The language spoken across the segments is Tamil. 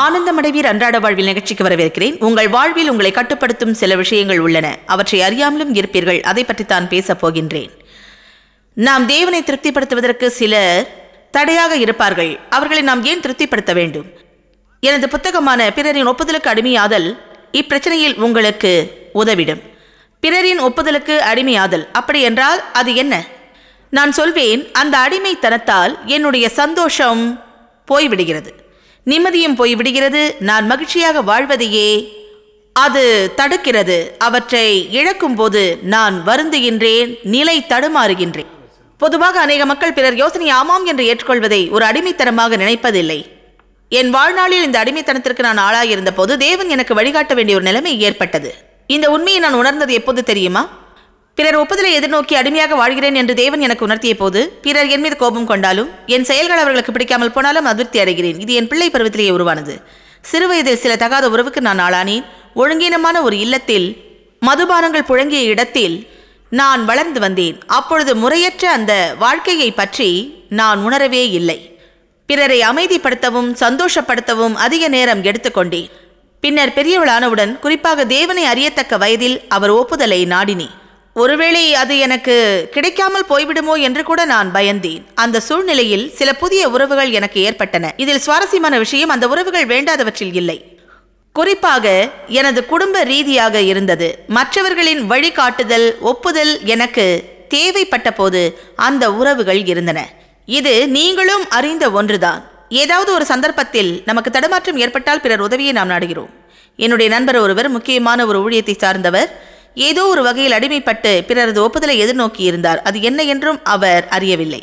ஆனந்தமடைவீர் அன்றாட வாழ்வில் நிகழ்ச்சிக்கு வரவேற்கிறேன் உங்கள் வாழ்வில் உங்களை கட்டுப்படுத்தும் சில விஷயங்கள் உள்ளன அவற்றை அறியாமலும் இருப்பீர்கள் அதை பற்றித்தான் பேசப் போகின்றேன் நாம் தேவனை திருப்திப்படுத்துவதற்கு சிலர் தடையாக இருப்பார்கள் அவர்களை நாம் ஏன் திருப்திப்படுத்த வேண்டும் எனது புத்தகமான பிறரின் ஒப்புதலுக்கு அடிமையாதல் இப்பிரச்சனையில் உங்களுக்கு உதவிடும் பிறரின் ஒப்புதலுக்கு அடிமையாதல் அப்படி என்றால் அது என்ன நான் சொல்வேன் அந்த அடிமைத்தனத்தால் என்னுடைய சந்தோஷம் போய்விடுகிறது நிம்மதியும் போய்விடுகிறது நான் மகிழ்ச்சியாக வாழ்வதையே அது தடுக்கிறது அவற்றை இழக்கும் போது நான் வருந்துகின்றேன் நிலை தடுமாறுகின்றேன் பொதுவாக அநேக மக்கள் பிறர் யோசனை ஆமாம் என்று ஏற்றுக்கொள்வதை ஒரு அடிமைத்தனமாக நினைப்பதில்லை என் வாழ்நாளில் இந்த அடிமைத்தனத்திற்கு நான் ஆளாயிருந்த போது தேவன் எனக்கு வழிகாட்ட வேண்டிய ஒரு நிலைமை ஏற்பட்டது இந்த உண்மையை நான் உணர்ந்தது எப்போது தெரியுமா பிறர் ஒப்புதலை எதிர்நோக்கி அடிமையாக வாழ்கிறேன் என்று தேவன் எனக்கு உணர்த்திய போது பிறர் என் மீது கோபம் கொண்டாலும் என் செயல்கள் அவர்களுக்கு பிடிக்காமல் போனாலும் அதிருப்தி அடைகிறேன் இது என் பிள்ளை பருவத்திலேயே உருவானது சிறுவயதில் சில தகாத உறவுக்கு நான் ஆளானேன் ஒழுங்கீனமான ஒரு இல்லத்தில் மதுபானங்கள் புழங்கிய இடத்தில் நான் வளர்ந்து வந்தேன் அப்பொழுது முறையற்ற அந்த வாழ்க்கையை பற்றி நான் உணரவே இல்லை பிறரை அமைதிப்படுத்தவும் சந்தோஷப்படுத்தவும் அதிக நேரம் எடுத்துக்கொண்டேன் பின்னர் பெரியவளானவுடன் குறிப்பாக தேவனை அறியத்தக்க வயதில் அவர் ஒப்புதலை நாடினேன் ஒருவேளை அது எனக்கு கிடைக்காமல் போய்விடுமோ என்று கூட நான் பயந்தேன் அந்த சூழ்நிலையில் சில புதிய உறவுகள் எனக்கு ஏற்பட்டன இதில் சுவாரஸ்யமான விஷயம் அந்த உறவுகள் வேண்டாதவற்றில் இல்லை குறிப்பாக எனது குடும்ப ரீதியாக இருந்தது மற்றவர்களின் வழிகாட்டுதல் ஒப்புதல் எனக்கு தேவைப்பட்ட போது அந்த உறவுகள் இருந்தன இது நீங்களும் அறிந்த ஒன்றுதான் ஏதாவது ஒரு சந்தர்ப்பத்தில் நமக்கு தடுமாற்றம் ஏற்பட்டால் பிறர் உதவியை நாம் நாடுகிறோம் என்னுடைய நண்பர் ஒருவர் முக்கியமான ஒரு ஊழியத்தை சார்ந்தவர் ஏதோ ஒரு வகையில் அடிமைப்பட்டு பிறரது ஒப்புதலை எதிர்நோக்கி இருந்தார் அது என்ன என்றும் அவர் அறியவில்லை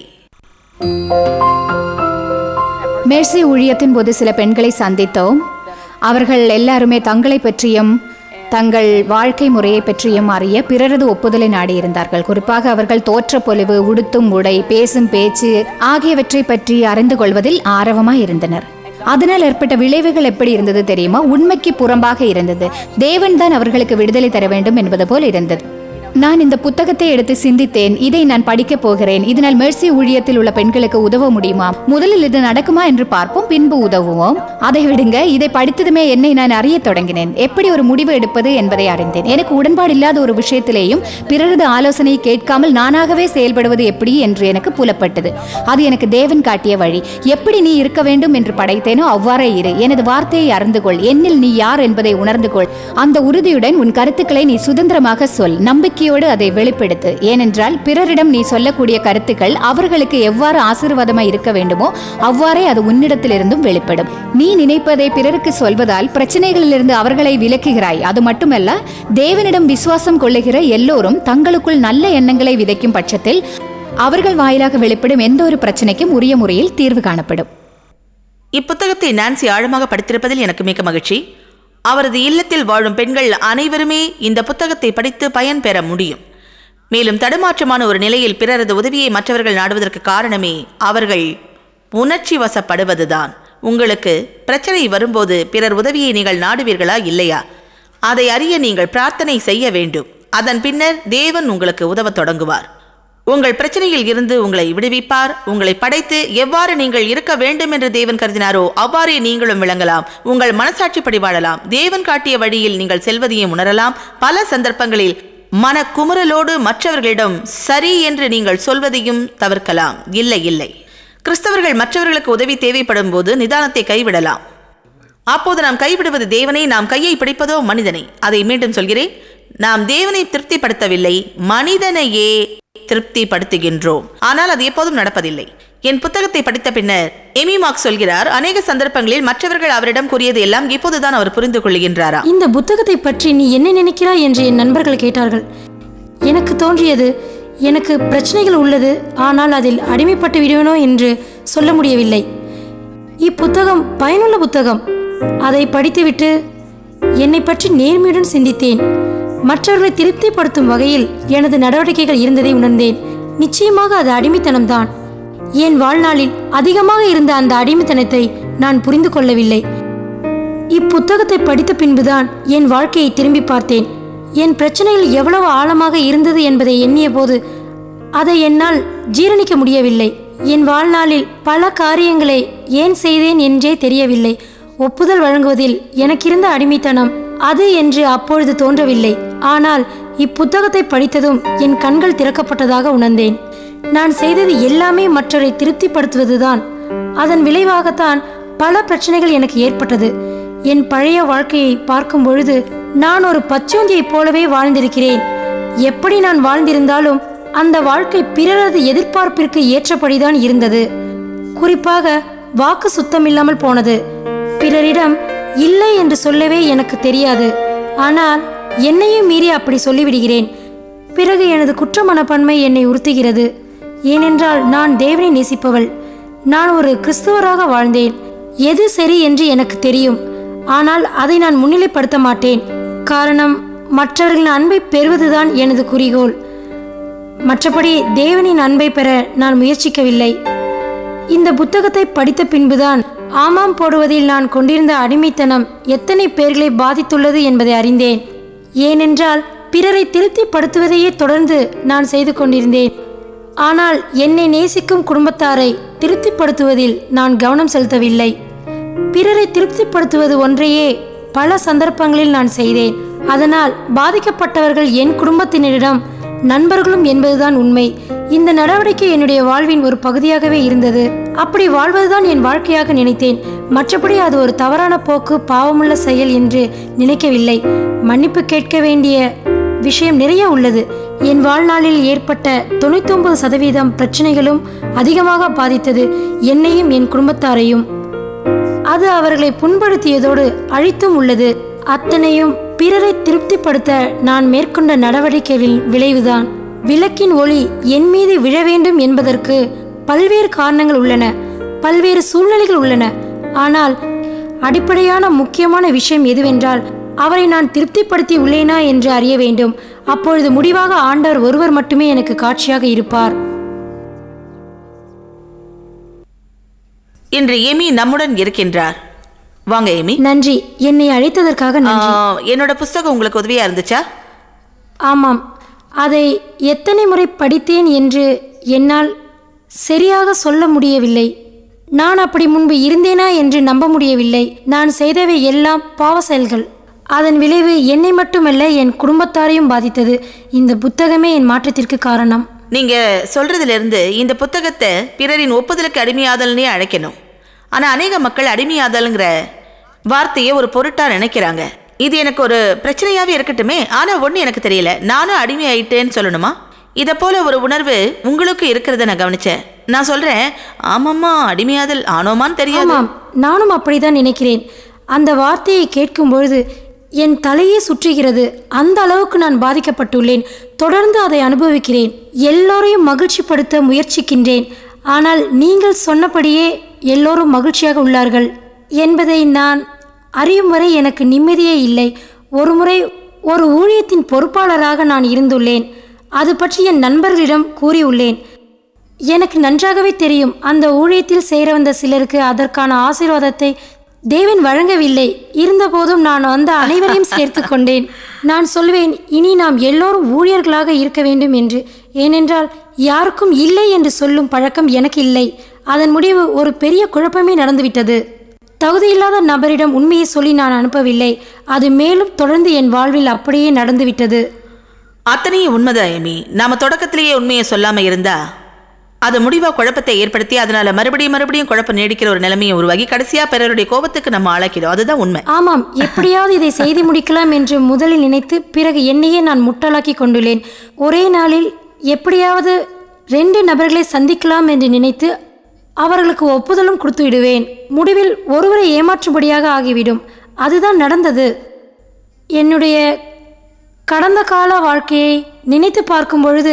மேர்சி ஊழியத்தின் போது சில பெண்களை சந்தித்தோம் அவர்கள் எல்லாருமே தங்களை பற்றியும் தங்கள் வாழ்க்கை முறையை பற்றியும் அறிய பிறரது ஒப்புதலை நாடியிருந்தார்கள் குறிப்பாக அவர்கள் தோற்ற பொலிவு உடுத்தும் உடை பேசும் பேச்சு ஆகியவற்றை பற்றி அறிந்து கொள்வதில் ஆர்வமாய் இருந்தனர் அதனால் ஏற்பட்ட விளைவுகள் எப்படி இருந்தது தெரியுமா உண்மைக்கு புறம்பாக இருந்தது தேவன் தான் அவர்களுக்கு விடுதலை தர வேண்டும் என்பது போல் இருந்தது நான் இந்த புத்தகத்தை எடுத்து சிந்தித்தேன் இதை நான் படிக்கப் போகிறேன் இதனால் மெர்சி ஊழியத்தில் உள்ள பெண்களுக்கு உதவ முடியுமா முதலில் இது நடக்குமா என்று பார்ப்போம் பின்பு உதவுவோம் அதை விடுங்க இதை படித்ததுமே என்னை நான் அறிய தொடங்கினேன் எப்படி ஒரு முடிவு எடுப்பது என்பதை அறிந்தேன் எனக்கு உடன்பாடு இல்லாத ஒரு விஷயத்திலேயும் பிறரது ஆலோசனையை கேட்காமல் நானாகவே செயல்படுவது எப்படி என்று எனக்கு புலப்பட்டது அது எனக்கு தேவன் காட்டிய வழி எப்படி நீ இருக்க வேண்டும் என்று படைத்தேனோ அவ்வாறே இரு எனது வார்த்தையை அறிந்து கொள் என்னில் நீ யார் என்பதை உணர்ந்து கொள் அந்த உறுதியுடன் உன் கருத்துக்களை நீ சுதந்திரமாக சொல் நம்பிக்கையோடு அதை வெளிப்படுத்து ஏனென்றால் பிறரிடம் நீ சொல்லக்கூடிய கருத்துக்கள் அவர்களுக்கு எவ்வாறு ஆசீர்வாதமாய் இருக்க வேண்டுமோ அவ்வாறே அது உன்னிடத்திலிருந்தும் வெளிப்படும் நீ நினைப்பதை பிறருக்கு சொல்வதால் பிரச்சனைகளிலிருந்து அவர்களை விலக்குகிறாய் அது மட்டுமல்ல தேவனிடம் விசுவாசம் கொள்ளுகிற எல்லோரும் தங்களுக்குள் நல்ல எண்ணங்களை விதைக்கும் பட்சத்தில் அவர்கள் வாயிலாக வெளிப்படும் எந்த ஒரு பிரச்சனைக்கும் உரிய முறையில் தீர்வு காணப்படும் இப்புத்தகத்தை நான்சி ஆழமாக படித்திருப்பதில் எனக்கு மிக மகிழ்ச்சி அவரது இல்லத்தில் வாழும் பெண்கள் அனைவருமே இந்த புத்தகத்தை படித்து பயன் பெற முடியும் மேலும் தடுமாற்றமான ஒரு நிலையில் பிறரது உதவியை மற்றவர்கள் நாடுவதற்கு காரணமே அவர்கள் உணர்ச்சி வசப்படுவதுதான் உங்களுக்கு பிரச்சனை வரும்போது பிறர் உதவியை நீங்கள் நாடுவீர்களா இல்லையா அதை அறிய நீங்கள் பிரார்த்தனை செய்ய வேண்டும் அதன் பின்னர் தேவன் உங்களுக்கு உதவத் தொடங்குவார் உங்கள் பிரச்சனையில் இருந்து உங்களை விடுவிப்பார் உங்களை படைத்து எவ்வாறு நீங்கள் இருக்க வேண்டும் என்று தேவன் கருதினாரோ அவ்வாறே நீங்களும் விளங்கலாம் உங்கள் மனசாட்சிப்படி வாழலாம் தேவன் காட்டிய வழியில் நீங்கள் செல்வதையும் உணரலாம் பல சந்தர்ப்பங்களில் மனக்குமுறலோடு மற்றவர்களிடம் சரி என்று நீங்கள் சொல்வதையும் தவிர்க்கலாம் இல்லை இல்லை கிறிஸ்தவர்கள் மற்றவர்களுக்கு உதவி தேவைப்படும் போது நிதானத்தை கைவிடலாம் அப்போது நாம் கைவிடுவது தேவனை நாம் கையை பிடிப்பதோ மனிதனை அதை மீண்டும் சொல்கிறேன் நாம் தேவனை திருப்திப்படுத்தவில்லை மனிதனையே திருப்திப்படுத்துகின்றோம் ஆனால் அது எப்போதும் நடப்பதில்லை என் புத்தகத்தை படித்த பின்னர் எமி மார்க் சொல்கிறார் அநேக சந்தர்ப்பங்களில் மற்றவர்கள் அவரிடம் கூறியது எல்லாம் இப்போதுதான் அவர் புரிந்து கொள்கின்றாரா இந்த புத்தகத்தை பற்றி நீ என்ன நினைக்கிறாய் என்று என் நண்பர்கள் கேட்டார்கள் எனக்கு தோன்றியது எனக்கு பிரச்சனைகள் உள்ளது ஆனால் அதில் அடிமைப்பட்டு விடுவேனோ என்று சொல்ல முடியவில்லை இப்புத்தகம் பயனுள்ள புத்தகம் அதை படித்துவிட்டு என்னை பற்றி நேர்மையுடன் சிந்தித்தேன் மற்றவர்களை திருப்திப்படுத்தும் வகையில் எனது நடவடிக்கைகள் இருந்ததை உணர்ந்தேன் நிச்சயமாக அது அடிமைத்தனம்தான் என் வாழ்நாளில் அதிகமாக இருந்த அந்த அடிமைத்தனத்தை நான் புரிந்து கொள்ளவில்லை இப்புத்தகத்தை படித்த பின்புதான் என் வாழ்க்கையை திரும்பி பார்த்தேன் என் பிரச்சனைகள் எவ்வளவு ஆழமாக இருந்தது என்பதை எண்ணிய போது அதை என்னால் ஜீரணிக்க முடியவில்லை என் வாழ்நாளில் பல காரியங்களை ஏன் செய்தேன் என்றே தெரியவில்லை ஒப்புதல் வழங்குவதில் எனக்கிருந்த அடிமைத்தனம் அது என்று அப்பொழுது தோன்றவில்லை ஆனால் இப்புத்தகத்தை படித்ததும் என் கண்கள் திறக்கப்பட்டதாக உணர்ந்தேன் நான் செய்தது எல்லாமே மற்றவரை திருப்திப்படுத்துவதுதான் அதன் விளைவாகத்தான் பல பிரச்சனைகள் எனக்கு ஏற்பட்டது என் பழைய வாழ்க்கையை பார்க்கும் பொழுது நான் ஒரு பச்சோந்தியைப் போலவே வாழ்ந்திருக்கிறேன் எப்படி நான் வாழ்ந்திருந்தாலும் அந்த வாழ்க்கை பிறரது எதிர்பார்ப்பிற்கு ஏற்றபடிதான் இருந்தது குறிப்பாக வாக்கு சுத்தமில்லாமல் போனது பிறரிடம் இல்லை என்று சொல்லவே எனக்கு தெரியாது ஆனால் என்னையும் மீறி அப்படி சொல்லிவிடுகிறேன் பிறகு எனது குற்ற மனப்பான்மை என்னை உறுத்துகிறது ஏனென்றால் நான் தேவனை நேசிப்பவள் நான் ஒரு கிறிஸ்துவராக வாழ்ந்தேன் எது சரி என்று எனக்கு தெரியும் ஆனால் அதை நான் முன்னிலைப்படுத்த மாட்டேன் காரணம் மற்றவர்களின் அன்பை பெறுவதுதான் எனது குறிக்கோள் மற்றபடி தேவனின் அன்பை பெற நான் முயற்சிக்கவில்லை இந்த புத்தகத்தை படித்த பின்புதான் ஆமாம் போடுவதில் நான் கொண்டிருந்த அடிமைத்தனம் எத்தனை பேர்களை பாதித்துள்ளது என்பதை அறிந்தேன் ஏனென்றால் பிறரை திருப்திப்படுத்துவதையே தொடர்ந்து நான் செய்து கொண்டிருந்தேன் ஆனால் என்னை நேசிக்கும் குடும்பத்தாரை திருப்திப்படுத்துவதில் நான் கவனம் செலுத்தவில்லை பிறரை திருப்திப்படுத்துவது ஒன்றையே பல சந்தர்ப்பங்களில் நான் செய்தேன் அதனால் பாதிக்கப்பட்டவர்கள் என் குடும்பத்தினரிடம் நண்பர்களும் என்பதுதான் உண்மை இந்த நடவடிக்கை என்னுடைய வாழ்வின் ஒரு பகுதியாகவே இருந்தது அப்படி வாழ்வதுதான் என் வாழ்க்கையாக நினைத்தேன் மற்றபடி அது ஒரு தவறான போக்கு பாவமுள்ள செயல் என்று நினைக்கவில்லை மன்னிப்பு கேட்க வேண்டிய விஷயம் நிறைய உள்ளது என் வாழ்நாளில் ஏற்பட்ட தொண்ணூத்தொன்பது சதவீதம் பிரச்சனைகளும் அதிகமாக பாதித்தது என்னையும் என் குடும்பத்தாரையும் அது அவர்களை புண்படுத்தியதோடு அழித்தும் உள்ளது அத்தனையும் பிறரை திருப்திப்படுத்த நான் மேற்கொண்ட நடவடிக்கைகளின் விளைவுதான் விளக்கின் ஒளி என் மீது விழ வேண்டும் என்பதற்கு பல்வேறு காரணங்கள் உள்ளன பல்வேறு சூழ்நிலைகள் உள்ளன ஆனால் அடிப்படையான முக்கியமான விஷயம் எதுவென்றால் அவரை நான் திருப்திப்படுத்தி உள்ளேனா என்று அறிய வேண்டும் அப்பொழுது முடிவாக ஆண்டவர் ஒருவர் மட்டுமே எனக்கு காட்சியாக இருப்பார் இன்று எமி நம்முடன் இருக்கின்றார் வாங்க எமி நன்றி என்னை அழைத்ததற்காக நன்றி ஆ, என்னோட புஸ்தகம் உங்களுக்கு உதவியா இருந்துச்சா ஆமாம் அதை எத்தனை முறை படித்தேன் என்று என்னால் சரியாக சொல்ல முடியவில்லை நான் அப்படி முன்பு இருந்தேனா என்று நம்ப முடியவில்லை நான் செய்தவை எல்லாம் பாவ செயல்கள் அதன் விளைவு என்னை மட்டுமல்ல என் குடும்பத்தாரையும் பாதித்தது இந்த புத்தகமே என் மாற்றத்திற்கு காரணம் நீங்க சொல்றதுல இருந்து இந்த புத்தகத்தை பிறரின் ஒப்புதலுக்கு அடிமையாதல்னே அழைக்கணும் ஆனா அநேக மக்கள் அடிமையாதல்ங்கிற வார்த்தையை ஒரு பொருட்டா நினைக்கிறாங்க இது எனக்கு ஒரு பிரச்சனையாவே இருக்கட்டுமே ஆனா ஒண்ணு எனக்கு தெரியல நானும் அடிமை ஆயிட்டேன்னு சொல்லணுமா இதை போல ஒரு உணர்வு உங்களுக்கு இருக்கிறத நான் கவனிச்சேன் நான் சொல்றேன் ஆமாம்மா அடிமையாதல் ஆனோமான்னு தெரியாது ஆமாம் நானும் அப்படிதான் நினைக்கிறேன் அந்த வார்த்தையை கேட்கும் பொழுது என் தலையே சுற்றுகிறது அந்த அளவுக்கு நான் பாதிக்கப்பட்டுள்ளேன் தொடர்ந்து அதை அனுபவிக்கிறேன் எல்லோரையும் மகிழ்ச்சிப்படுத்த முயற்சிக்கின்றேன் ஆனால் நீங்கள் சொன்னபடியே எல்லோரும் மகிழ்ச்சியாக உள்ளார்கள் என்பதை நான் அறியும் வரை எனக்கு நிம்மதியே இல்லை ஒருமுறை ஒரு ஊழியத்தின் பொறுப்பாளராக நான் இருந்துள்ளேன் அது பற்றி என் நண்பர்களிடம் கூறியுள்ளேன் எனக்கு நன்றாகவே தெரியும் அந்த ஊழியத்தில் சேர வந்த சிலருக்கு அதற்கான ஆசீர்வாதத்தை தேவன் வழங்கவில்லை இருந்தபோதும் நான் அந்த அனைவரையும் சேர்த்து கொண்டேன் நான் சொல்வேன் இனி நாம் எல்லோரும் ஊழியர்களாக இருக்க வேண்டும் என்று ஏனென்றால் யாருக்கும் இல்லை என்று சொல்லும் பழக்கம் எனக்கு இல்லை அதன் முடிவு ஒரு பெரிய குழப்பமே நடந்துவிட்டது தகுதியில்லாத நபரிடம் உண்மையை சொல்லி நான் அனுப்பவில்லை அது மேலும் தொடர்ந்து என் வாழ்வில் அப்படியே நடந்துவிட்டது அத்தனையும் உண்மைதான் எமி நாம தொடக்கத்திலேயே உண்மையை சொல்லாம இருந்தா அது முடிவா குழப்பத்தை ஏற்படுத்தி அதனால மறுபடியும் மறுபடியும் குழப்பம் நீடிக்கிற ஒரு நிலைமையை உருவாகி கடைசியா பிறருடைய கோபத்துக்கு நம்ம ஆளாக்கிறோம் அதுதான் உண்மை ஆமாம் எப்படியாவது இதை செய்து முடிக்கலாம் என்று முதலில் நினைத்து பிறகு என்னையே நான் முட்டாளாக்கி கொண்டுள்ளேன் ஒரே நாளில் எப்படியாவது ரெண்டு நபர்களை சந்திக்கலாம் என்று நினைத்து அவர்களுக்கு ஒப்புதலும் கொடுத்து விடுவேன் முடிவில் ஒருவரை ஏமாற்றும்படியாக ஆகிவிடும் அதுதான் நடந்தது என்னுடைய கடந்த கால வாழ்க்கையை நினைத்து பார்க்கும் பொழுது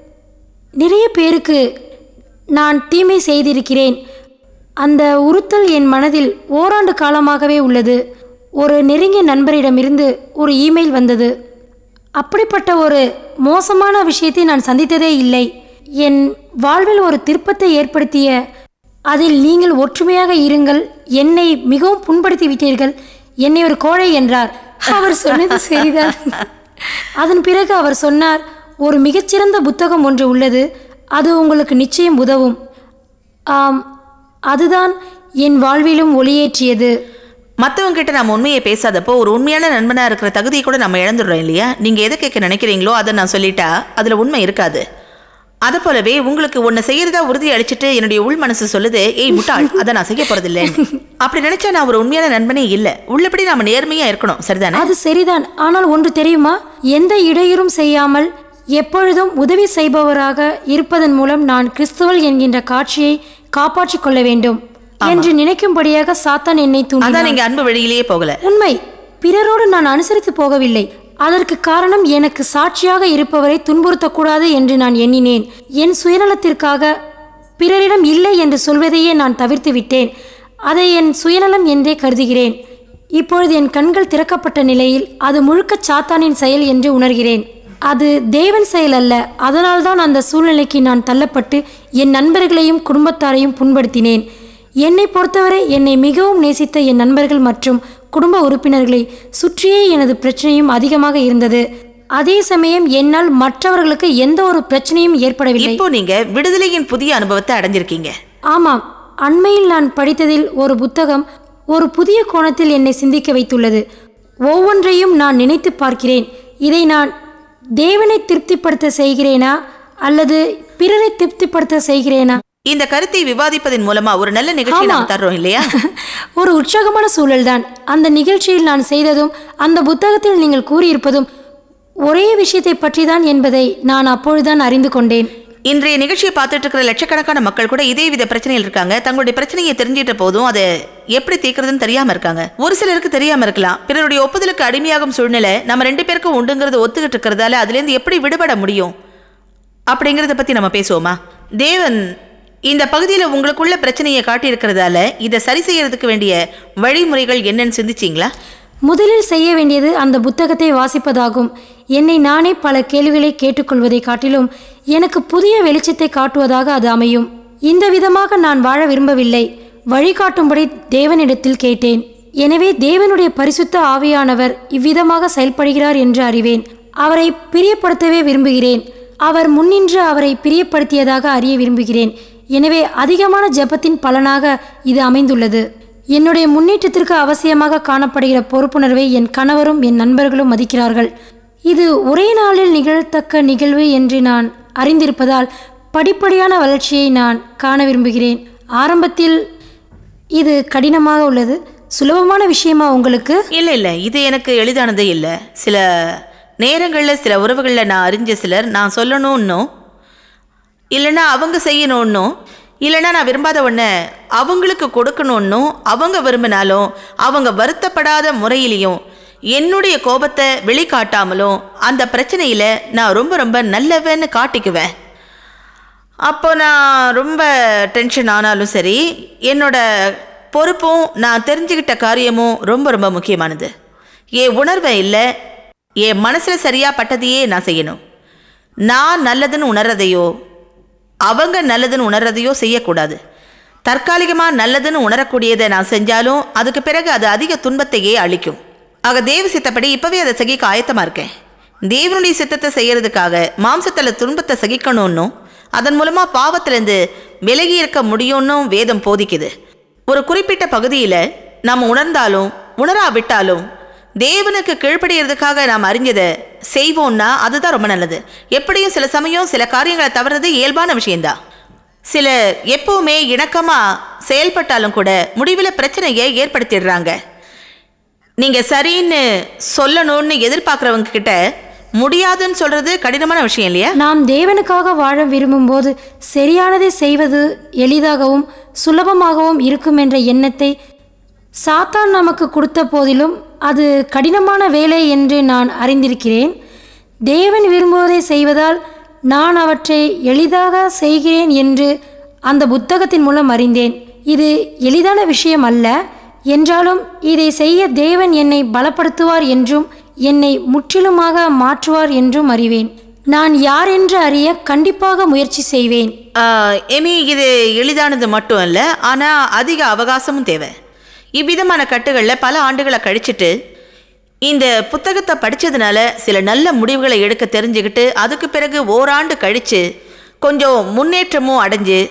நிறைய பேருக்கு நான் தீமை செய்திருக்கிறேன் அந்த உறுத்தல் என் மனதில் ஓராண்டு காலமாகவே உள்ளது ஒரு நெருங்கிய நண்பரிடமிருந்து ஒரு இமெயில் வந்தது அப்படிப்பட்ட ஒரு மோசமான விஷயத்தை நான் சந்தித்ததே இல்லை என் வாழ்வில் ஒரு திருப்பத்தை ஏற்படுத்திய அதில் நீங்கள் ஒற்றுமையாக இருங்கள் என்னை மிகவும் புண்படுத்தி விட்டீர்கள் என்னை ஒரு கோழை என்றார் அவர் சொன்னது சரிதான் அதன் பிறகு அவர் சொன்னார் ஒரு மிகச்சிறந்த புத்தகம் ஒன்று உள்ளது அது உங்களுக்கு நிச்சயம் உதவும் ஆம் அதுதான் என் வாழ்விலும் ஒளியேற்றியது மற்றவங்க கிட்ட நம்ம உண்மையை பேசாதப்போ ஒரு உண்மையான நண்பனா இருக்கிற தகுதியை கூட நம்ம இழந்துடுறோம் இல்லையா நீங்க எதை கேட்க நினைக்கிறீங்களோ அதை நான் சொல்லிட்டா அதுல உண்மை இருக்காது அதை போலவே உங்களுக்கு ஒன்று செய்யறதா உறுதி அளிச்சுட்டு என்னுடைய உள் மனசு சொல்லுது ஏய் முட்டாள் அதை நான் செய்ய போறதில்லை அப்படி நினைச்சா நான் ஒரு உண்மையான நண்பனே இல்லை உள்ளபடி நாம நேர்மையா இருக்கணும் சரிதானே அது சரிதான் ஆனால் ஒன்று தெரியுமா எந்த இடையூறும் செய்யாமல் எப்பொழுதும் உதவி செய்பவராக இருப்பதன் மூலம் நான் கிறிஸ்துவல் என்கின்ற காட்சியை காப்பாற்றிக் கொள்ள வேண்டும் என்று நினைக்கும்படியாக சாத்தான் என்னை தூண்டினான் அதான் நீங்க அன்பு வழியிலேயே போகல உண்மை பிறரோடு நான் அனுசரித்து போகவில்லை அதற்கு காரணம் எனக்கு சாட்சியாக இருப்பவரை துன்புறுத்தக்கூடாது என்று நான் எண்ணினேன் என் சுயநலத்திற்காக பிறரிடம் இல்லை என்று சொல்வதையே நான் தவிர்த்து விட்டேன் அதை என் சுயநலம் என்றே கருதுகிறேன் இப்பொழுது என் கண்கள் திறக்கப்பட்ட நிலையில் அது முழுக்க சாத்தானின் செயல் என்று உணர்கிறேன் அது தேவன் செயல் அல்ல அதனால்தான் அந்த சூழ்நிலைக்கு நான் தள்ளப்பட்டு என் நண்பர்களையும் குடும்பத்தாரையும் புண்படுத்தினேன் என்னை பொறுத்தவரை என்னை மிகவும் நேசித்த என் நண்பர்கள் மற்றும் குடும்ப உறுப்பினர்களை சுற்றியே எனது பிரச்சனையும் அதிகமாக இருந்தது அதே சமயம் என்னால் மற்றவர்களுக்கு எந்த ஒரு பிரச்சனையும் ஏற்படவில்லை இப்போ நீங்க விடுதலையின் புதிய அனுபவத்தை அடைஞ்சிருக்கீங்க ஆமாம் அண்மையில் நான் படித்ததில் ஒரு புத்தகம் ஒரு புதிய கோணத்தில் என்னை சிந்திக்க வைத்துள்ளது ஒவ்வொன்றையும் நான் நினைத்து பார்க்கிறேன் இதை நான் தேவனை திருப்திப்படுத்த செய்கிறேனா அல்லது பிறரை திருப்திப்படுத்த செய்கிறேனா இந்த கருத்தை விவாதிப்பதன் மூலமா ஒரு நல்ல நிகழ்ச்சி நம்ம தர்றோம் இல்லையா ஒரு உற்சாகமான சூழல்தான் அந்த நிகழ்ச்சியில் நான் செய்ததும் அந்த புத்தகத்தில் நீங்கள் கூறியிருப்பதும் ஒரே விஷயத்தை பற்றிதான் என்பதை நான் அப்பொழுதுதான் அறிந்து கொண்டேன் இன்றைய நிகழ்ச்சியை பார்த்துட்டு இருக்கிற லட்சக்கணக்கான மக்கள் கூட இதே வித பிரச்சனையில் இருக்காங்க தங்களுடைய பிரச்சனையை தெரிஞ்சிட்ட போதும் அதை எப்படி தீர்க்கறதுன்னு தெரியாம இருக்காங்க ஒரு சிலருக்கு தெரியாம இருக்கலாம் பிறருடைய ஒப்புதலுக்கு அடிமையாகும் சூழ்நிலை நம்ம ரெண்டு பேருக்கும் உண்டுங்கிறத ஒத்துக்கிட்டு இருக்கிறதால அதுலேருந்து எப்படி விடுபட முடியும் அப்படிங்கிறத பத்தி நம்ம பேசுவோமா தேவன் இந்த பகுதியில் உங்களுக்குள்ள பிரச்சனையை காட்டியிருக்கிறதால இதை சரி செய்யறதுக்கு வேண்டிய வழிமுறைகள் என்னன்னு சிந்திச்சிங்களா முதலில் செய்ய வேண்டியது அந்த புத்தகத்தை வாசிப்பதாகும் என்னை நானே பல கேள்விகளை கேட்டுக்கொள்வதை காட்டிலும் எனக்கு புதிய வெளிச்சத்தை காட்டுவதாக அது அமையும் இந்த விதமாக நான் வாழ விரும்பவில்லை வழிகாட்டும்படி தேவனிடத்தில் கேட்டேன் எனவே தேவனுடைய பரிசுத்த ஆவியானவர் இவ்விதமாக செயல்படுகிறார் என்று அறிவேன் அவரை பிரியப்படுத்தவே விரும்புகிறேன் அவர் முன்னின்று அவரை பிரியப்படுத்தியதாக அறிய விரும்புகிறேன் எனவே அதிகமான ஜெபத்தின் பலனாக இது அமைந்துள்ளது என்னுடைய முன்னேற்றத்திற்கு அவசியமாக காணப்படுகிற பொறுப்புணர்வை என் கணவரும் என் நண்பர்களும் மதிக்கிறார்கள் இது ஒரே நாளில் நிகழத்தக்க நிகழ்வு என்று நான் அறிந்திருப்பதால் படிப்படியான வளர்ச்சியை நான் காண விரும்புகிறேன் ஆரம்பத்தில் இது கடினமாக உள்ளது சுலபமான விஷயமா உங்களுக்கு இல்லை இல்லை இது எனக்கு எளிதானதே இல்லை சில நேரங்களில் சில உறவுகளில் நான் அறிஞ்ச சிலர் நான் சொல்லணும்னும் இல்லைன்னா அவங்க செய்யணும்னும் இல்லைன்னா நான் விரும்பாத ஒன்றை அவங்களுக்கு கொடுக்கணும்னும் அவங்க விரும்பினாலும் அவங்க வருத்தப்படாத முறையிலையும் என்னுடைய கோபத்தை வெளிக்காட்டாமலும் அந்த பிரச்சனையில் நான் ரொம்ப ரொம்ப நல்லவன்னு காட்டிக்குவேன் அப்போ நான் ரொம்ப டென்ஷன் ஆனாலும் சரி என்னோட பொறுப்பும் நான் தெரிஞ்சுக்கிட்ட காரியமும் ரொம்ப ரொம்ப முக்கியமானது என் உணர்வை இல்லை என் மனசில் சரியாக பட்டதையே நான் செய்யணும் நான் நல்லதுன்னு உணர்றதையோ அவங்க நல்லதுன்னு உணர்றதையோ செய்யக்கூடாது தற்காலிகமாக நல்லதுன்னு உணரக்கூடியதை நான் செஞ்சாலும் அதுக்கு பிறகு அது அதிக துன்பத்தையே அளிக்கும் ஆக தேவ சித்தப்படி இப்போவே அதை சகிக்க ஆயத்தமாக இருக்கேன் தேவனுடைய சித்தத்தை செய்யறதுக்காக மாம்சத்தில் துன்பத்தை சகிக்கணும்னும் அதன் மூலமாக பாவத்திலேருந்து விலகி இருக்க முடியும்னும் வேதம் போதிக்குது ஒரு குறிப்பிட்ட பகுதியில் நாம் உணர்ந்தாலும் உணராவிட்டாலும் தேவனுக்கு கீழ்ப்படியறதுக்காக நாம் அறிஞ்சதை செய்வோம்னா அதுதான் ரொம்ப நல்லது எப்படியும் சில சமயம் சில காரியங்களை தவறது இயல்பான விஷயம்தான் சில எப்பவுமே இணக்கமாக செயல்பட்டாலும் கூட முடிவில் பிரச்சனையை ஏற்படுத்திடுறாங்க நீங்கள் சரின்னு சொல்லணும்னு எதிர்பார்க்குறவங்க கிட்ட முடியாதுன்னு சொல்கிறது கடினமான விஷயம் இல்லையா நாம் தேவனுக்காக வாழ விரும்பும்போது சரியானதை செய்வது எளிதாகவும் சுலபமாகவும் இருக்கும் என்ற எண்ணத்தை சாத்தான் நமக்கு கொடுத்த போதிலும் அது கடினமான வேலை என்று நான் அறிந்திருக்கிறேன் தேவன் விரும்புவதை செய்வதால் நான் அவற்றை எளிதாக செய்கிறேன் என்று அந்த புத்தகத்தின் மூலம் அறிந்தேன் இது எளிதான விஷயம் அல்ல என்றாலும் இதை செய்ய தேவன் என்னை பலப்படுத்துவார் என்றும் என்னை முற்றிலுமாக மாற்றுவார் என்றும் அறிவேன் நான் யார் என்று அறிய கண்டிப்பாக முயற்சி செய்வேன் ஆஹ், எமி இது எளிதானது மட்டும் இல்லை ஆனால் அதிக அவகாசமும் தேவை இவ்விதமான கட்டுகளில் பல ஆண்டுகளை கழிச்சிட்டு இந்த புத்தகத்தை படித்ததுனால சில நல்ல முடிவுகளை எடுக்க தெரிஞ்சுக்கிட்டு அதுக்கு பிறகு ஓராண்டு கழித்து கொஞ்சம் முன்னேற்றமும் அடைஞ்சு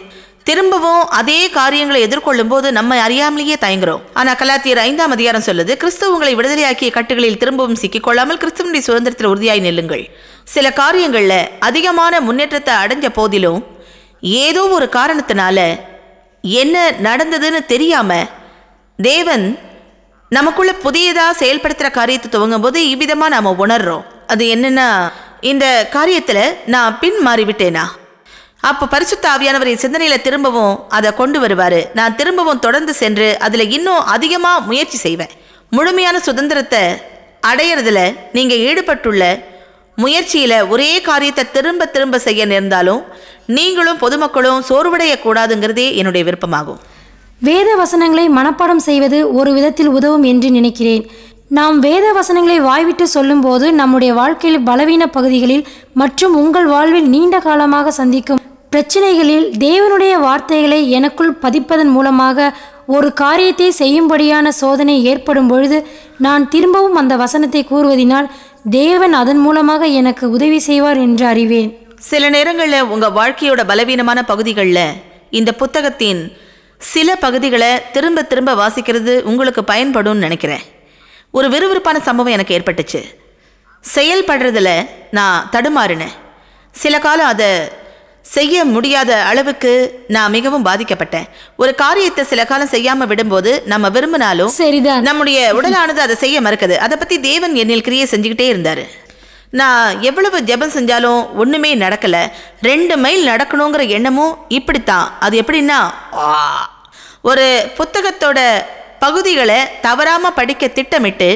திரும்பவும் அதே காரியங்களை எதிர்கொள்ளும் போது நம்ம அறியாமலேயே தயங்குறோம் ஆனா கலாத்தியர் ஐந்தாம் அதிகாரம் சொல்லுது கிறிஸ்து உங்களை விடுதலையாக்கிய கட்டுகளில் திரும்பவும் சிக்கிக்கொள்ளாமல் கிறிஸ்துவனுடைய சுதந்திரத்தில் உறுதியாய் நில்லுங்கள் சில காரியங்கள்ல அதிகமான முன்னேற்றத்தை அடைஞ்ச போதிலும் ஏதோ ஒரு காரணத்தினால என்ன நடந்ததுன்னு தெரியாம தேவன் நமக்குள்ள புதியதா செயல்படுத்துற காரியத்தை துவங்கும் போது இவ்விதமா நாம உணர்றோம் அது என்னன்னா இந்த காரியத்துல நான் பின் மாறி விட்டேனா அப்போ பரிசுத்த ஆவியானவர் என் சிந்தனையில திரும்பவும் அதை கொண்டு வருவாரு நான் திரும்பவும் தொடர்ந்து சென்று அதுல இன்னும் அதிகமா முயற்சி செய்வேன் முழுமையான சுதந்திரத்தை அடையிறதுல நீங்க ஈடுபட்டுள்ள முயற்சியில ஒரே காரியத்தை திரும்ப திரும்ப செய்ய நேர்ந்தாலும் நீங்களும் பொதுமக்களும் சோர்வடைய கூடாதுங்கிறதே என்னுடைய விருப்பமாகும் வேத வசனங்களை மனப்பாடம் செய்வது ஒரு விதத்தில் உதவும் என்று நினைக்கிறேன் நாம் வேத வசனங்களை வாய்விட்டு சொல்லும்போது நம்முடைய வாழ்க்கையில் பலவீன பகுதிகளில் மற்றும் உங்கள் வாழ்வில் நீண்ட காலமாக சந்திக்கும் பிரச்சனைகளில் தேவனுடைய வார்த்தைகளை எனக்குள் பதிப்பதன் மூலமாக ஒரு காரியத்தை செய்யும்படியான சோதனை ஏற்படும் பொழுது நான் திரும்பவும் அந்த வசனத்தை கூறுவதினால் தேவன் அதன் மூலமாக எனக்கு உதவி செய்வார் என்று அறிவேன் சில நேரங்களில் உங்க வாழ்க்கையோட பலவீனமான பகுதிகளில் இந்த புத்தகத்தின் சில பகுதிகளை திரும்ப திரும்ப வாசிக்கிறது உங்களுக்கு பயன்படும்னு நினைக்கிறேன் ஒரு விறுவிறுப்பான சம்பவம் எனக்கு ஏற்பட்டுச்சு செயல்படுறதுல நான் தடுமாறினேன் சில காலம் அதை செய்ய முடியாத அளவுக்கு நான் மிகவும் பாதிக்கப்பட்டேன் ஒரு காரியத்தை சில காலம் செய்யாம விடும்போது நம்ம விரும்பினாலும் சரிதான் நம்முடைய உடலானது அதை செய்ய மறுக்குது அதை பத்தி தேவன் என்னில் கிரியை செஞ்சுக்கிட்டே இருந்தாரு நான் எவ்வளவு ஜெபம் செஞ்சாலும் ஒண்ணுமே நடக்கல ரெண்டு மைல் நடக்கணுங்கிற எண்ணமும் இப்படித்தான் அது எப்படின்னா ஆ. ஒரு புத்தகத்தோட பகுதிகளை தவறாம படிக்க திட்டமிட்டு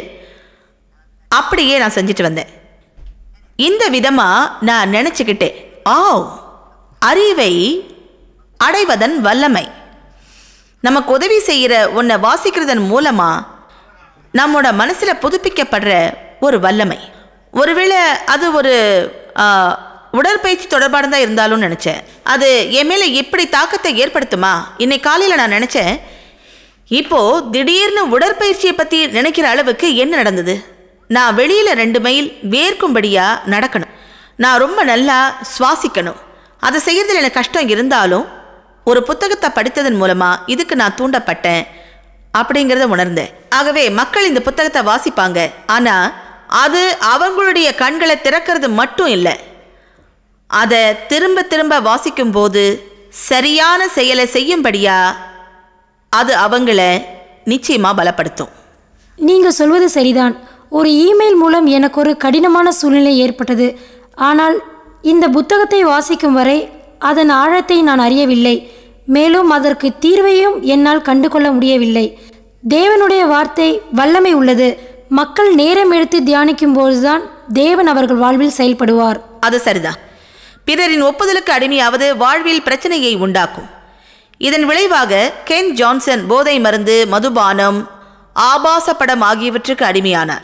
அப்படியே நான் செஞ்சுட்டு வந்தேன் இந்த விதமா நான் நினைச்சுக்கிட்டேன் ஆ அறிவை அடைவதன் வல்லமை நமக்கு உதவி செய்கிற ஒன்றை வாசிக்கிறதன் மூலமா நம்மோட மனசுல புதுப்பிக்கப்படுற ஒரு வல்லமை ஒருவேளை அது ஒரு ஆ, உடற்பயிற்சி தொடர்பானதாக இருந்தாலும் நினச்சேன் அது என் மேலே எப்படி தாக்கத்தை ஏற்படுத்துமா இன்னைக்கு காலையில் நான் நினச்சேன் இப்போ திடீர்னு உடற்பயிற்சியை பற்றி நினைக்கிற அளவுக்கு என்ன நடந்தது நான் வெளியில் ரெண்டு மைல் வேர்க்கும்படியாக நடக்கணும் நான் ரொம்ப நல்லா சுவாசிக்கணும் அதை செய்யறதுல எனக்கு கஷ்டம் இருந்தாலும் ஒரு புத்தகத்தை படித்ததன் மூலமாக இதுக்கு நான் தூண்டப்பட்டேன் அப்படிங்கிறத உணர்ந்தேன் ஆகவே மக்கள் இந்த புத்தகத்தை வாசிப்பாங்க ஆனால் அது அவங்களுடைய கண்களை திறக்கிறது மட்டும் இல்லை அதை திரும்ப திரும்ப வாசிக்கும்போது சரியான செயலை செய்யும்படியா அது அவங்கள நிச்சயமா பலப்படுத்தும் நீங்க சொல்வது சரிதான் ஒரு இமெயில் மூலம் எனக்கு ஒரு கடினமான சூழ்நிலை ஏற்பட்டது ஆனால் இந்த புத்தகத்தை வாசிக்கும் வரை அதன் ஆழத்தை நான் அறியவில்லை மேலும் அதற்கு தீர்வையும் என்னால் கண்டுகொள்ள முடியவில்லை தேவனுடைய வார்த்தை வல்லமை உள்ளது மக்கள் நேரம் எடுத்து தியானிக்கும் போதுதான் தேவன் அவர்கள் வாழ்வில் செயல்படுவார் அது சரிதான் பிறரின் ஒப்புதலுக்கு அடிமையாவது வாழ்வில் பிரச்சனையை உண்டாக்கும் இதன் விளைவாக கென் ஜான்சன் போதை மருந்து மதுபானம் ஆபாச படம் ஆகியவற்றுக்கு அடிமையானார்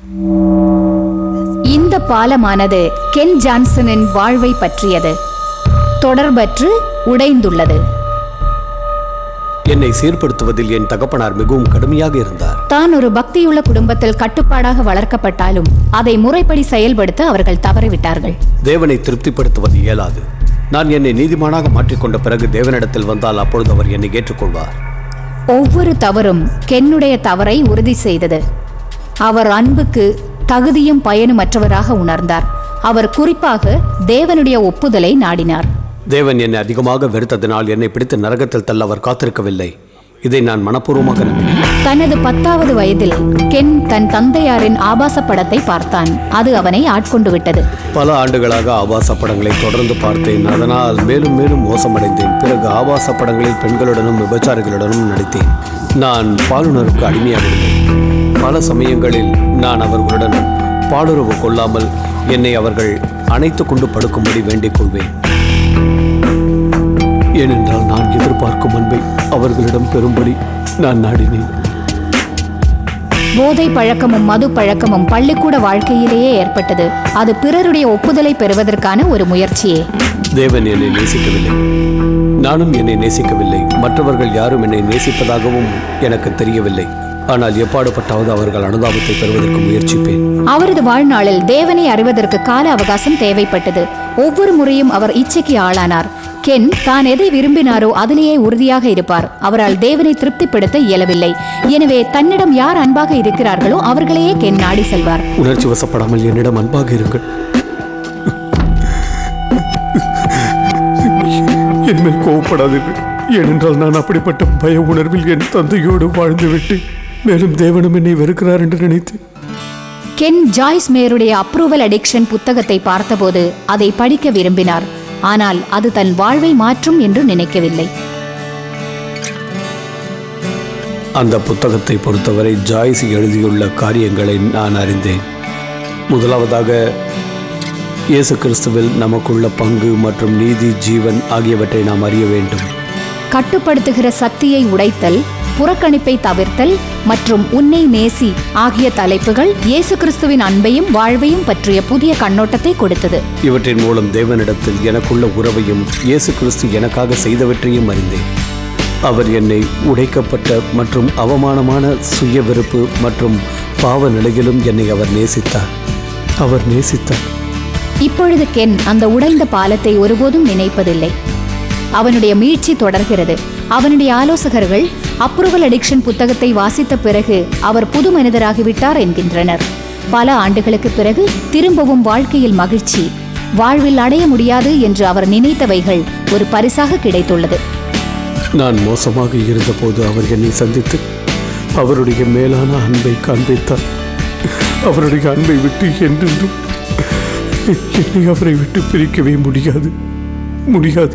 இந்த பாலமானது கென் ஜான்சனின் வாழ்வை பற்றியது தொடர்பற்று உடைந்துள்ளது என்னை சீர்படுத்துவதில் என் தகப்பனார் மிகவும் கடுமையாக இருந்தார் தான் ஒரு பக்தியுள்ள குடும்பத்தில் கட்டுப்பாடாக வளர்க்கப்பட்டாலும் அதை முறைப்படி செயல்படுத்த அவர்கள் தவறிவிட்டார்கள் தேவனை திருப்திப்படுத்துவது இயலாது நான் என்னை நீதிமானாக மாற்றிக்கொண்ட பிறகு தேவனிடத்தில் வந்தால் அப்பொழுது அவர் என்னை ஏற்றுக்கொள்வார் ஒவ்வொரு தவறும் கென்னுடைய தவறை உறுதி செய்தது அவர் அன்புக்கு தகுதியும் பயனுமற்றவராக உணர்ந்தார் அவர் குறிப்பாக தேவனுடைய ஒப்புதலை நாடினார் தேவன் என்னை அதிகமாக வெறுத்ததினால் என்னை பிடித்து நரகத்தில் தள்ள அவர் காத்திருக்கவில்லை இதை நான் மனப்பூர்வமாக நம்பினேன் தனது பத்தாவது வயதில் கென் தன் தந்தையாரின் ஆபாச படத்தை பார்த்தான் அது அவனை ஆட்கொண்டு விட்டது பல ஆண்டுகளாக ஆபாச படங்களை தொடர்ந்து பார்த்தேன் அதனால் மேலும் மேலும் மோசமடைந்தேன் பிறகு ஆபாச படங்களில் பெண்களுடனும் விபச்சாரிகளுடனும் நடித்தேன் நான் பாலுணருக்கு அடிமையாகவில்லை பல சமயங்களில் நான் அவர்களுடன் பாலுறவு கொள்ளாமல் என்னை அவர்கள் அணைத்து கொண்டு படுக்கும்படி வேண்டிக் கொள்வேன் ஏனென்றால் நான் எதிர்பார்க்கும் அன்பை அவர்களிடம் பெறும்படி நான் நாடினேன் போதை பழக்கமும் மது பழக்கமும் பள்ளிக்கூட வாழ்க்கையிலேயே ஏற்பட்டது அது பிறருடைய ஒப்புதலை பெறுவதற்கான ஒரு முயற்சியே தேவன் என்னை நேசிக்கவில்லை நானும் என்னை நேசிக்கவில்லை மற்றவர்கள் யாரும் என்னை நேசிப்பதாகவும் எனக்கு தெரியவில்லை ஆனால் எப்பாடுபட்டாவது அவர்கள் அனுதாபத்தை பெறுவதற்கு முயற்சிப்பேன் அவரது வாழ்நாளில் தேவனை அறிவதற்கு கால அவகாசம் தேவைப்பட்டது ஒவ்வொரு முறையும் அவர் இச்சைக்கு ஆளானார் கென் தான் எதை விரும்பினாரோ அதிலேயே உறுதியாக இருப்பார் அவரால் தேவனை திருப்திப்படுத்த இயலவில்லை எனவே தன்னிடம் யார் அன்பாக இருக்கிறார்களோ அவர்களையே கென் நாடி செல்வார் உணர்ச்சி வசப்படாமல் என்னிடம் அன்பாக இருங்கள் என் மேல் கோவப்படாதீர்கள் ஏனென்றால் நான் அப்படிப்பட்ட பய உணர்வில் என் தந்தையோடு வாழ்ந்துவிட்டு மேலும் தேவனும் என்னை வெறுக்கிறார் என்று நினைத்தேன் கென் ஜாய்ஸ் மேருடைய அப்ரூவல் அடிக்ஷன் புத்தகத்தை பார்த்தபோது அதை படிக்க விரும்பினார் ஆனால் அது தன் வாழ்வை மாற்றும் என்று நினைக்கவில்லை அந்த புத்தகத்தை பொறுத்தவரை ஜாய்ஸ் எழுதியுள்ள காரியங்களை நான் அறிந்தேன் முதலாவதாக இயேசு கிறிஸ்துவில் நமக்குள்ள பங்கு மற்றும் நீதி ஜீவன் ஆகியவற்றை நாம் அறிய வேண்டும் கட்டுப்படுத்துகிற சக்தியை உடைத்தல் புறக்கணிப்பை தவிர்த்தல் மற்றும் உன்னை நேசி ஆகிய தலைப்புகள் இயேசு கிறிஸ்துவின் அன்பையும் வாழ்வையும் பற்றிய புதிய கண்ணோட்டத்தை கொடுத்தது இவற்றின் மூலம் தேவனிடத்தில் எனக்குள்ள உறவையும் இயேசு கிறிஸ்து எனக்காக செய்தவற்றையும் அறிந்தேன் அவர் என்னை உடைக்கப்பட்ட மற்றும் அவமானமான சுய வெறுப்பு மற்றும் பாவ நிலையிலும் என்னை அவர் நேசித்தார் அவர் நேசித்தார் இப்பொழுது கென் அந்த உடைந்த பாலத்தை ஒருபோதும் நினைப்பதில்லை அவனுடைய மீட்சி தொடர்கிறது அவனுடைய ஆலோசகர்கள் அப்ரூவல் அடிக்ஷன் புத்தகத்தை வாசித்த பிறகு அவர் புது மனிதராகிவிட்டார் என்கின்றனர் பல ஆண்டுகளுக்கு பிறகு திரும்பவும் வாழ்க்கையில் மகிழ்ச்சி வாழ்வில் அடைய முடியாது என்று அவர் நினைத்தவைகள் ஒரு பரிசாக கிடைத்துள்ளது நான் மோசமாக இருந்தபோது அவர் என்னை சந்தித்து அவருடைய மேலான அன்பை காண்பித்தார் அவருடைய அன்பை விட்டு என்றென்றும் என்னை அவரை விட்டு பிரிக்கவே முடியாது முடியாது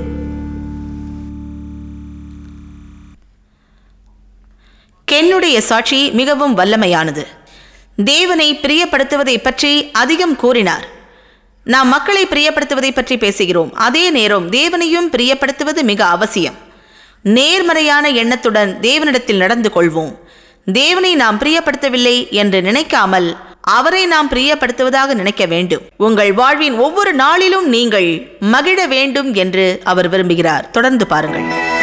கென்னுடைய சாட்சி மிகவும் வல்லமையானது தேவனை பிரியப்படுத்துவதை பற்றி அதிகம் கூறினார் நாம் மக்களை பிரியப்படுத்துவதை பற்றி பேசுகிறோம் அதே நேரம் தேவனையும் பிரியப்படுத்துவது மிக அவசியம் நேர்மறையான எண்ணத்துடன் தேவனிடத்தில் நடந்து கொள்வோம் தேவனை நாம் பிரியப்படுத்தவில்லை என்று நினைக்காமல் அவரை நாம் பிரியப்படுத்துவதாக நினைக்க வேண்டும் உங்கள் வாழ்வின் ஒவ்வொரு நாளிலும் நீங்கள் மகிழ வேண்டும் என்று அவர் விரும்புகிறார் தொடர்ந்து பாருங்கள்